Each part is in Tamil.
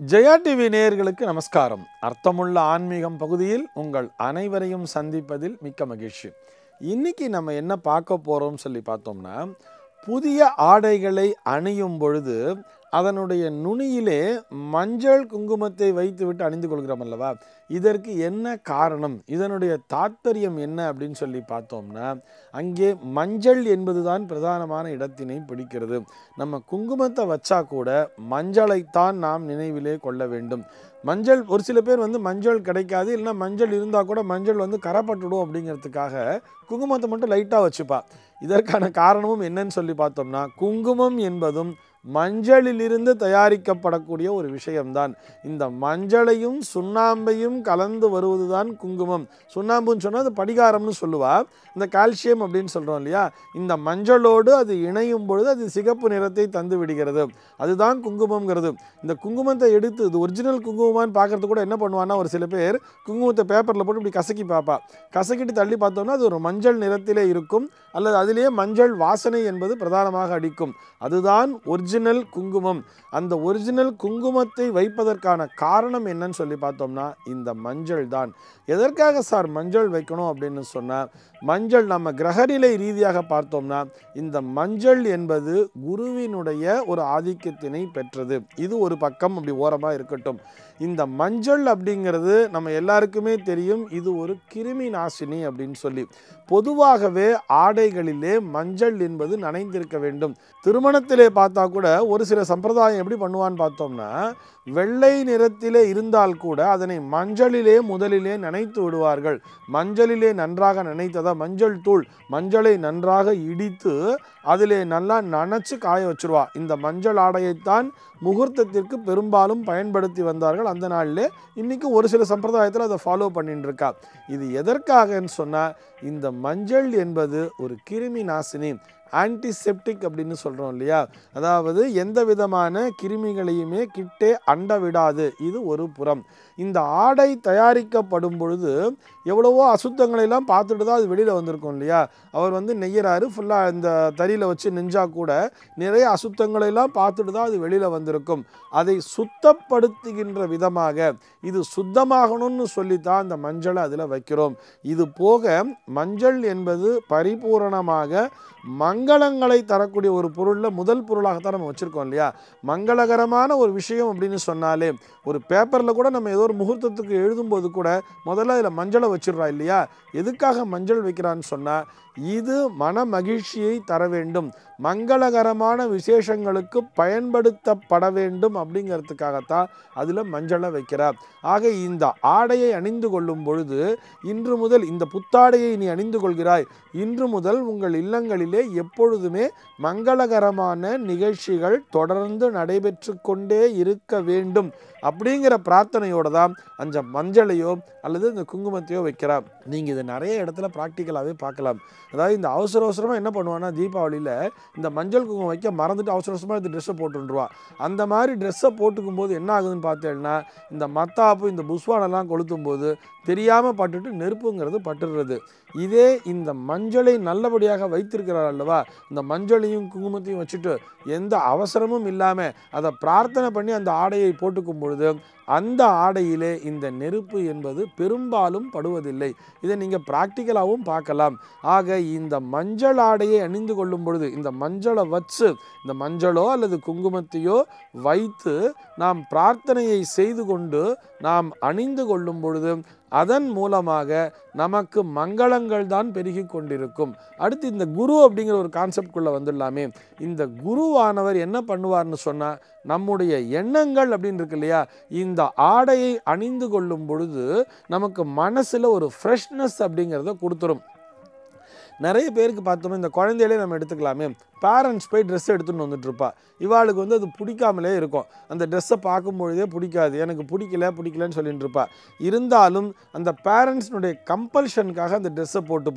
ஜெயா டிவி நேயர்களுக்கு நமஸ்காரம் அர்த்தமுள்ள ஆன்மீகம் பகுதியில் உங்கள் அனைவரையும் சந்திப்பதில் மிக்க மகிழ்ச்சி இன்னைக்கு நம்ம என்ன பார்க்க போறோம் சொல்லி பார்த்தோம்னா புதிய ஆடைகளை அணியும் பொழுது அதனுடைய நுனியிலே மஞ்சள் குங்குமத்தை வைத்துவிட்டு அணிந்து கொள்கிறோம் அல்லவா இதற்கு என்ன காரணம் இதனுடைய தாத்பரியம் என்ன அப்படின்னு சொல்லி பார்த்தோம்னா அங்கே மஞ்சள் என்பதுதான் பிரதானமான இடத்தினை பிடிக்கிறது நம்ம குங்குமத்தை வச்சா கூட மஞ்சளைத்தான் நாம் நினைவிலே கொள்ள வேண்டும் மஞ்சள் ஒரு சில பேர் வந்து மஞ்சள் கிடைக்காது இல்லைன்னா மஞ்சள் இருந்தால் கூட மஞ்சள் வந்து கரப்பட்டுடும் அப்படிங்கிறதுக்காக குங்குமத்தை மட்டும் லைட்டாக வச்சுப்பா இதற்கான காரணமும் என்னன்னு சொல்லி பார்த்தோம்னா குங்குமம் என்பதும் மஞ்சளிலிருந்து தயாரிக்கப்படக்கூடிய ஒரு விஷயம்தான் இந்த மஞ்சளையும் சுண்ணாம்பையும் கலந்து வருவதுதான் குங்குமம் சுண்ணாம்புன்னு சொன்னால் அது படிகாரம்னு சொல்லுவா இந்த கால்சியம் அப்படின்னு சொல்கிறோம் இல்லையா இந்த மஞ்சளோடு அது இணையும் பொழுது அது சிகப்பு நிறத்தை தந்து விடுகிறது அதுதான் குங்குமம்ங்கிறது இந்த குங்குமத்தை எடுத்து இது ஒரிஜினல் குங்குமமான்னு பார்க்கறது கூட என்ன பண்ணுவான்னா ஒரு சில பேர் குங்குமத்தை பேப்பரில் போட்டு இப்படி கசக்கி பார்ப்பா கசக்கிட்டு தள்ளி பார்த்தோம்னா அது ஒரு மஞ்சள் நிறத்திலே இருக்கும் அல்லது அதிலேயே மஞ்சள் வாசனை என்பது பிரதானமாக அடிக்கும் அதுதான் ஒரிஜினல் குங்குமம் அந்த ஒரிஜினல் குங்குமத்தை வைப்பதற்கான காரணம் என்னன்னு சொல்லி பார்த்தோம்னா இந்த மஞ்சள் தான் எதற்காக சார் மஞ்சள் வைக்கணும் அப்படின்னு சொன்னால் மஞ்சள் நம்ம கிரகநிலை ரீதியாக பார்த்தோம்னா இந்த மஞ்சள் என்பது குருவினுடைய ஒரு ஆதிக்கத்தினை பெற்றது இது ஒரு பக்கம் அப்படி ஓரமாக இருக்கட்டும் இந்த மஞ்சள் அப்படிங்கிறது நம்ம எல்லாருக்குமே தெரியும் இது ஒரு கிருமி நாசினி அப்படின்னு சொல்லி பொதுவாகவே ஆடைகளிலே மஞ்சள் என்பது நனைந்திருக்க வேண்டும் திருமணத்திலே பார்த்தா கூட ஒரு சில சம்பிரதாயம் எப்படி பண்ணுவான்னு பார்த்தோம்னா வெள்ளை நிறத்திலே இருந்தால் கூட அதனை மஞ்சளிலே முதலிலே நனைத்து விடுவார்கள் மஞ்சளிலே நன்றாக நனைத்ததா மஞ்சள் தூள் மஞ்சளை நன்றாக இடித்து அதிலே நல்லா நனைச்சு காய வச்சிருவா இந்த மஞ்சள் ஆடையைத்தான் முகூர்த்தத்திற்கு பெரும்பாலும் பயன்படுத்தி வந்தார்கள் அந்த நாளிலே இன்னைக்கு ஒரு சில சம்பிரதாயத்தில் அதை ஃபாலோ பண்ணிட்டு இருக்கா இது எதற்காகன்னு சொன்னால் இந்த மஞ்சள் என்பது ஒரு கிருமி நாசினி ஆன்டிசெப்டிக் அப்படின்னு சொல்கிறோம் இல்லையா அதாவது எந்த விதமான கிருமிகளையுமே கிட்டே அண்ட விடாது இது ஒரு புறம் இந்த ஆடை தயாரிக்கப்படும் பொழுது எவ்வளவோ அசுத்தங்களை எல்லாம் பார்த்துட்டு தான் அது வெளியில் வந்திருக்கும் இல்லையா அவர் வந்து நெய்யறாரு ஃபுல்லாக இந்த தறியில் வச்சு நெஞ்சா கூட நிறைய அசுத்தங்களை எல்லாம் பார்த்துட்டு தான் அது வெளியில் வந்திருக்கும் அதை சுத்தப்படுத்துகின்ற விதமாக இது சுத்தமாகணும்னு சொல்லித்தான் அந்த மஞ்சளை அதில் வைக்கிறோம் இது போக மஞ்சள் என்பது பரிபூரணமாக மங்களங்களை தரக்கூடிய ஒரு பொருளில் முதல் பொருளாகத்தான் நம்ம வச்சுருக்கோம் இல்லையா மங்களகரமான ஒரு விஷயம் அப்படின்னு சொன்னாலே ஒரு பேப்பரில் கூட நம்ம ஏதோ ஒரு முகூர்த்தத்துக்கு எழுதும்போது கூட முதல்ல அதில் மஞ்சளை வச்சிடுறா இல்லையா எதுக்காக மஞ்சள் வைக்கிறான்னு சொன்னால் இது மன மகிழ்ச்சியை தர வேண்டும் மங்களகரமான விசேஷங்களுக்கு பயன்படுத்தப்பட வேண்டும் அப்படிங்கிறதுக்காகத்தான் அதில் மஞ்சளை வைக்கிறார் ஆக இந்த ஆடையை அணிந்து கொள்ளும் பொழுது இன்று முதல் இந்த புத்தாடையை நீ அணிந்து கொள்கிறாய் இன்று முதல் உங்கள் இல்லங்களிலே எப்பொழுதுமே மங்களகரமான நிகழ்ச்சிகள் தொடர்ந்து நடைபெற்று கொண்டே இருக்க வேண்டும் அப்படிங்கிற பிரார்த்தனையோடு தான் அந்த மஞ்சளையோ அல்லது இந்த குங்குமத்தையோ வைக்கிறார் நீங்கள் இதை நிறைய இடத்துல ப்ராக்டிக்கலாகவே பார்க்கலாம் அதாவது இந்த அவசர அவசரமாக என்ன பண்ணுவான்னா தீபாவளியில் இந்த மஞ்சள் குங்குமம் வைக்க மறந்துட்டு அவசர அவசரமாக இந்த ட்ரெஸ்ஸை போட்டுருவா அந்த மாதிரி ட்ரெஸ்ஸை போட்டுக்கும் போது என்ன ஆகுதுன்னு பார்த்தேன்னா இந்த மத்தாப்பு இந்த புஸ்வானெல்லாம் கொளுத்தும் போது தெரியாமல் பட்டுட்டு நெருப்புங்கிறது பட்டுடுறது இதே இந்த மஞ்சளை நல்லபடியாக வைத்திருக்கிறார் அல்லவா இந்த மஞ்சளையும் குங்குமத்தையும் வச்சுட்டு எந்த அவசரமும் இல்லாமல் அதை பிரார்த்தனை பண்ணி அந்த ஆடையை போட்டுக்கும் பொழுது அந்த ஆடையிலே இந்த நெருப்பு என்பது பெரும்பாலும் படுவதில்லை இதை நீங்கள் ப்ராக்டிக்கலாகவும் பார்க்கலாம் ஆக இந்த மஞ்சள் ஆடையை அணிந்து கொள்ளும் பொழுது இந்த மஞ்சளை வச்சு இந்த மஞ்சளோ அல்லது குங்குமத்தையோ வைத்து நாம் பிரார்த்தனையை செய்து கொண்டு நாம் அணிந்து கொள்ளும் பொழுது அதன் மூலமாக நமக்கு மங்களங்கள் தான் பெருகி கொண்டிருக்கும் அடுத்து இந்த குரு அப்படிங்கிற ஒரு கான்செப்ட்குள்ளே வந்துடலாமே இந்த குருவானவர் என்ன பண்ணுவார்னு சொன்னால் நம்முடைய எண்ணங்கள் அப்படின்னு இருக்கு இல்லையா இந்த ஆடையை அணிந்து கொள்ளும் பொழுது நமக்கு மனசில் ஒரு ஃப்ரெஷ்னஸ் அப்படிங்கிறத கொடுத்துரும் நிறைய பேருக்கு பார்த்தோம்னா இந்த குழந்தையிலே நம்ம எடுத்துக்கலாமே பேரண்ட்ஸ் போய் ட்ரெஸ் எடுத்துன்னு வந்துட்டுருப்பா இவாளுக்கு வந்து அது பிடிக்காமலே இருக்கும் அந்த ட்ரெஸ்ஸை பார்க்கும்பொழுதே பிடிக்காது எனக்கு பிடிக்கல பிடிக்கலன்னு சொல்லிட்டு இருப்பா இருந்தாலும் அந்த பேரண்ட்ஸ்னுடைய கம்பல்ஷனுக்காக அந்த ட்ரெஸ்ஸை போட்டுப்பா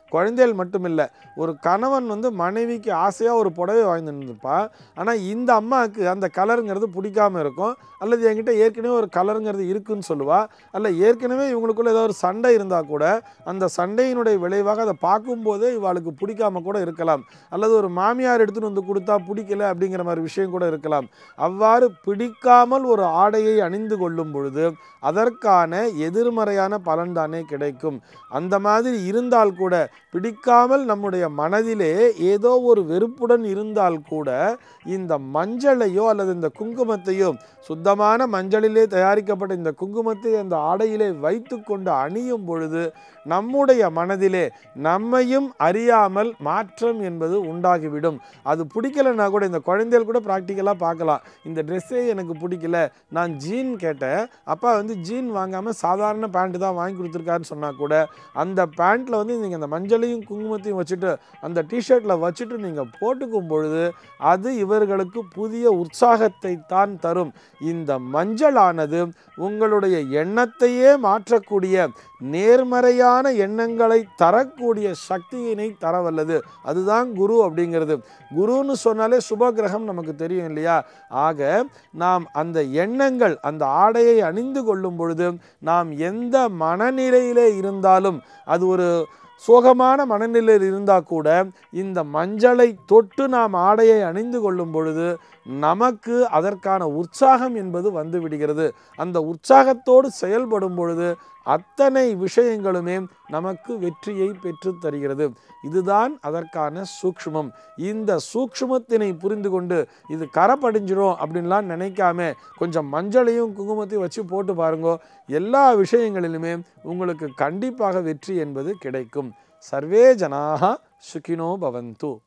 குழந்தைகள் மட்டும் இல்லை ஒரு கணவன் வந்து மனைவிக்கு ஆசையாக ஒரு புடவை வாங்கி நின்றுப்பா ஆனால் இந்த அம்மாவுக்கு அந்த கலருங்கிறது பிடிக்காம இருக்கும் அல்லது என்கிட்ட ஏற்கனவே ஒரு கலருங்கிறது இருக்குன்னு சொல்லுவா அல்ல ஏற்கனவே இவங்களுக்குள்ள ஏதோ ஒரு சண்டை இருந்தால் கூட அந்த சண்டையினுடைய விளைவாக அதை பார்க்கும்போதே இவாளுக்கு பிடிக்காம கூட இருக்கலாம் அல்லது ஒரு மாமியார் எடுத்துன்னு வந்து கொடுத்தா பிடிக்கல அப்படிங்கிற மாதிரி விஷயம் கூட இருக்கலாம் அவ்வாறு பிடிக்காமல் ஒரு ஆடையை அணிந்து கொள்ளும் பொழுது அதற்கான எதிர்மறையான பலன் தானே கிடைக்கும் அந்த மாதிரி இருந்தால் கூட பிடிக்காமல் நம்முடைய மனதிலே ஏதோ ஒரு வெறுப்புடன் இருந்தால் கூட இந்த மஞ்சளையோ அல்லது இந்த குங்குமத்தையோ சுத்தமான மஞ்சளிலே தயாரிக்கப்பட்ட இந்த குங்குமத்தை அந்த ஆடையிலே வைத்து கொண்டு அணியும் பொழுது நம்முடைய மனதிலே நம்மையும் அறியாமல் மாற்றம் என்பது உண்டாகிவிடும் அது பிடிக்கலைன்னா கூட இந்த குழந்தைகள் கூட ப்ராக்டிக்கலாக பார்க்கலாம் இந்த ட்ரெஸ்ஸே எனக்கு பிடிக்கல நான் ஜீன் கேட்டேன் அப்பா வந்து ஜீன் வாங்காமல் சாதாரண பேண்ட்டு தான் வாங்கி கொடுத்துருக்காருன்னு சொன்னால் கூட அந்த பேண்ட்டில் வந்து நீங்கள் அந்த மஞ்சளையும் குங்குமத்தையும் வச்சுட்டு அந்த டிஷர்ட்டில் வச்சுட்டு நீங்கள் போட்டுக்கும் பொழுது அது இவர்களுக்கு புதிய உற்சாகத்தை தான் தரும் இந்த மஞ்சளானது உங்களுடைய எண்ணத்தையே மாற்றக்கூடிய நேர்மறையான எண்ணங்களை தரக்கூடிய சக்தியினை தரவல்லது அதுதான் குரு அப்படிங்கிறது குருன்னு சொன்னாலே சுப கிரகம் நமக்கு தெரியும் இல்லையா ஆக நாம் அந்த எண்ணங்கள் அந்த ஆடையை அணிந்து கொள்ளும் பொழுது நாம் எந்த மனநிலையிலே இருந்தாலும் அது ஒரு சோகமான மனநிலையில் இருந்தால் கூட இந்த மஞ்சளை தொட்டு நாம் ஆடையை அணிந்து கொள்ளும் பொழுது நமக்கு அதற்கான உற்சாகம் என்பது வந்து விடுகிறது அந்த உற்சாகத்தோடு செயல்படும் பொழுது அத்தனை விஷயங்களுமே நமக்கு வெற்றியை பெற்று தருகிறது இதுதான் அதற்கான சூக்ஷ்மம் இந்த சூக்ஷ்மத்தினை புரிந்து கொண்டு இது கரை படிஞ்சிரும் அப்படின்லாம் நினைக்காம கொஞ்சம் மஞ்சளையும் குங்குமத்தையும் வச்சு போட்டு பாருங்க எல்லா விஷயங்களிலுமே உங்களுக்கு கண்டிப்பாக வெற்றி என்பது கிடைக்கும் சர்வே ஜனாக சுகினோ பவந்து